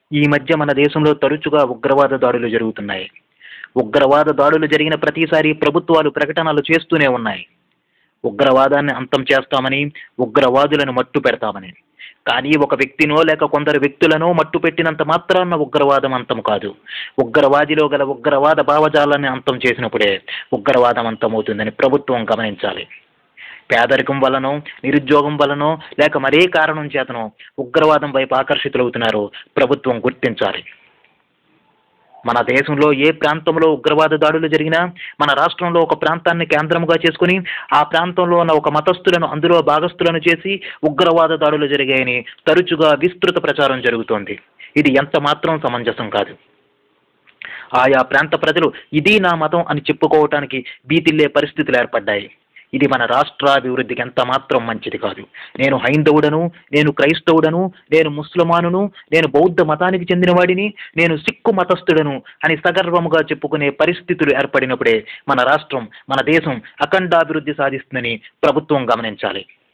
ఈ మధ్య మన దేశంలో తరచుగా ఉగ్రవాద దాడులు జరుగుతున్నాయి ఉగ్రవాద దాడులు జరిగిన ప్రతిసారి ప్రభుత్వాలు ప్రకటనలు చేస్తూనే ఉన్నాయి ఉగ్రవాదాన్ని అంతం చేస్తామని ఉగ్రవాదులను మట్టు పెడతామని కానీ ఒక వ్యక్తినో లేక కొందరు వ్యక్తులను మట్టు పెట్టినంత మాత్రాన ఉగ్రవాదం అంతం కాదు ఉగ్రవాదిలో గల ఉగ్రవాద భావజాలాన్ని అంతం చేసినప్పుడే ఉగ్రవాదం అంతమవుతుందని ప్రభుత్వం గమనించాలి పేదరికం వలనో నిరుద్యోగం వలనో లేక మరే కారణం చేతనో ఉగ్రవాదం వైపు ఆకర్షితులవుతున్నారు ప్రభుత్వం గుర్తించాలి మన దేశంలో ఏ ప్రాంతంలో ఉగ్రవాద దాడులు జరిగినా మన రాష్ట్రంలో ఒక ప్రాంతాన్ని కేంద్రముగా చేసుకుని ఆ ప్రాంతంలో ఉన్న ఒక మతస్థులను అందులో భాగస్థులను చేసి ఉగ్రవాద దాడులు జరిగాయని తరచుగా విస్తృత ప్రచారం జరుగుతోంది ఇది ఎంత మాత్రం సమంజసం కాదు ఆయా ప్రాంత ప్రజలు ఇది నా మతం అని చెప్పుకోవటానికి బీతిల్లే పరిస్థితులు ఏర్పడ్డాయి ఇది మన రాష్ట్రాభివృద్ధికి ఎంత మాత్రం మంచిది కాదు నేను హైందవుడను నేను క్రైస్తవుడను నేను ముస్లిమానును నేను బౌద్ధ మతానికి చెందినవాడిని నేను సిక్కు మతస్థుడను అని సగర్వముగా చెప్పుకునే పరిస్థితులు ఏర్పడినప్పుడే మన రాష్ట్రం మన దేశం అఖండాభివృద్ధి సాధిస్తుందని ప్రభుత్వం గమనించాలి